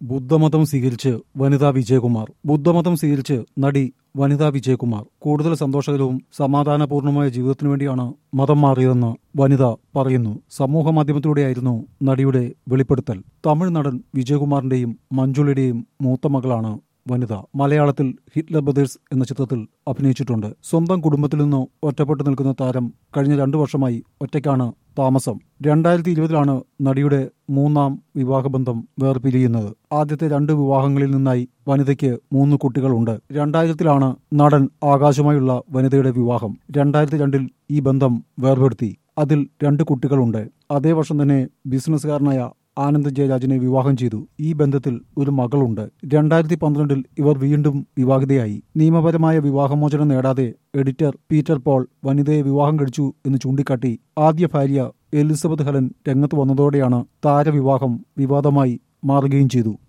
ബുദ്ധമതം സ്വീകരിച്ച് വനിതാ വിജയകുമാർ ബുദ്ധമതം സ്വീകരിച്ച് നടി വനിതാ വിജയകുമാർ കൂടുതൽ സന്തോഷകരവും സമാധാനപൂർണമായ ജീവിതത്തിനു വേണ്ടിയാണ് മതം മാറിയതെന്ന് വനിത പറയുന്നു സമൂഹ മാധ്യമത്തിലൂടെയായിരുന്നു നടിയുടെ വെളിപ്പെടുത്തൽ തമിഴ് നടൻ വിജയകുമാറിന്റെയും മഞ്ജുളിയുടെയും മൂത്ത മകളാണ് വനിത മലയാളത്തിൽ ഹിറ്റ്ലർ ബ്രദേഴ്സ് എന്ന ചിത്രത്തിൽ അഭിനയിച്ചിട്ടുണ്ട് സ്വന്തം കുടുംബത്തിൽ നിന്ന് ഒറ്റപ്പെട്ടു നിൽക്കുന്ന താരം കഴിഞ്ഞ രണ്ടു വർഷമായി ഒറ്റയ്ക്കാണ് താമസം രണ്ടായിരത്തി ഇരുപതിലാണ് നടിയുടെ മൂന്നാം വിവാഹബന്ധം വേർപിരിയുന്നത് ആദ്യത്തെ രണ്ട് വിവാഹങ്ങളിൽ നിന്നായി വനിതയ്ക്ക് മൂന്ന് കുട്ടികളുണ്ട് രണ്ടായിരത്തിലാണ് നടൻ ആകാശമായുള്ള വനിതയുടെ വിവാഹം രണ്ടായിരത്തി രണ്ടിൽ ഈ ബന്ധം വേർപെടുത്തി അതിൽ രണ്ട് കുട്ടികളുണ്ട് അതേ വർഷം തന്നെ ബിസിനസ്സുകാരനായ ആനന്ദ് ജയരാജിനെ വിവാഹം ചെയ്തു ഈ ബന്ധത്തിൽ ഒരു മകളുണ്ട് രണ്ടായിരത്തി പന്ത്രണ്ടിൽ ഇവർ വീണ്ടും വിവാഹിതയായി നിയമപരമായ വിവാഹമോചനം നേടാതെ എഡിറ്റർ പീറ്റർ പോൾ വനിതയെ വിവാഹം കഴിച്ചു എന്ന് ചൂണ്ടിക്കാട്ടി ആദ്യ ഭാര്യ എലിസബത്ത് ഹെലൻ രംഗത്ത് വന്നതോടെയാണ് താരവിവാഹം വിവാദമായി മാറുകയും ചെയ്തു